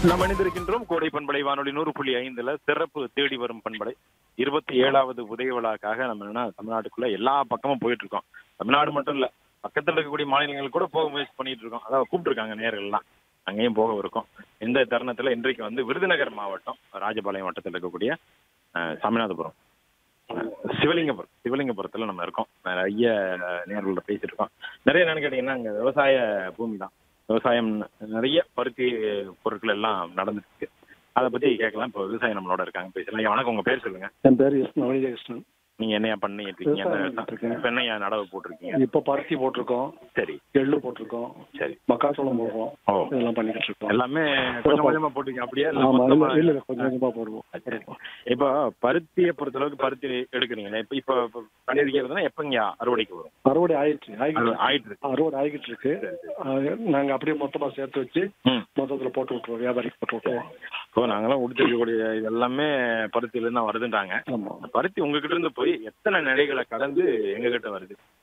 நாம் இணைந்திருக்கின்றோம் கோடை பண்பலை வானொலி நூறு புள்ளி ஐந்துல சிறப்பு தேடி வரும் பண்பலை இருபத்தி ஏழாவது உதய விழாக்காக நம்ம என்ன தமிழ்நாட்டுக்குள்ள எல்லா பக்கமும் போயிட்டு இருக்கோம் தமிழ்நாடு மட்டும் இல்ல பக்கத்துல இருக்கக்கூடிய மாநிலங்கள் கூட போக முயற்சி பண்ணிட்டு இருக்கோம் அதாவது கூப்பிட்டுருக்காங்க நேர்கள்லாம் அங்கேயும் போக இருக்கோம் இந்த தருணத்துல இன்றைக்கு வந்து விருதுநகர் மாவட்டம் ராஜபாளையம் வட்டத்தில் இருக்கக்கூடிய அஹ், சாமிநாதபுரம் அஹ், சிவலிங்கபுரம் சிவலிங்கபுரத்துல நம்ம இருக்கோம் நிறைய நேர்கள்ட்ட பேசிட்டு இருக்கோம் நிறைய என்னன்னு கேட்டீங்கன்னா அங்க விவசாய பூமி தான் விவசாயம் நிறைய பருத்தி பொருட்கள் எல்லாம் நடந்துட்டு இருக்கு அதை பத்தி கேட்கலாம் இப்போ விவசாயி நம்மளோட இருக்காங்க பேசலாம் ஐயா, வணக்கம் உங்க பேர் சொல்லுங்க என் பேர் எஸ் நவனிதகிருஷ்ணன் நீங்க என்னையா பண்ணிட்டு இருக்கீங்க விவசாயம் என்ன பண்ணிட்டு இருக்கேன். இப்ப என்னையா நடவு போட்டிருக்கீங்க இப்போ பருத்தி போட்டிருக்கோம் சரி எள்ளு போட்டிருக்கோம் சரி மக்காச்சோளம் போடுறோம் ஓ இதெல்லாம் பண்ணிக்கிட்டு இருக்கோம் எல்லாமே கொஞ்சம் கொஞ்சமா போட்டிருக்கீங்க அப்படியே இல்ல ஆமா இல்ல மொத்தமா? இல்ல இல்ல கொஞ்சம் கொஞ்சமா போடுவோம் சரி. இப்போ பருத்தியை பொறுத்த அளவுக்கு பருத்தி எடுக்கிறீங்களே இப்ப இப்ப இப்ப பண்ணிருக்கிறதுனா எப்பங்க அறுவடைக்கு வரும் அறுவடை ஆயிடுச்சு ஆகிட்டு அது ஆயிட்டு இருக்கு அறுவடை ஆகிட்டு இருக்கு அது நாங்க அப்படியே மொத்தமா சேர்த்து வச்சு ம். மொத்தத்துல போட்டு விட்டுருவோம் வியாபாரிக்கு போட்டு விட்டுருவோம் இப்போ நாங்கெல்லாம் உடுத்திருக்கக்கூடிய இது எல்லாமே பருத்தியில இருந்து தான் வருதுன்றாங்க ஆமா அந்த பருத்தி உங்ககிட்ட இருந்து போய் எத்தனை நிலைகளை கடந்து எங்க கிட்ட வருது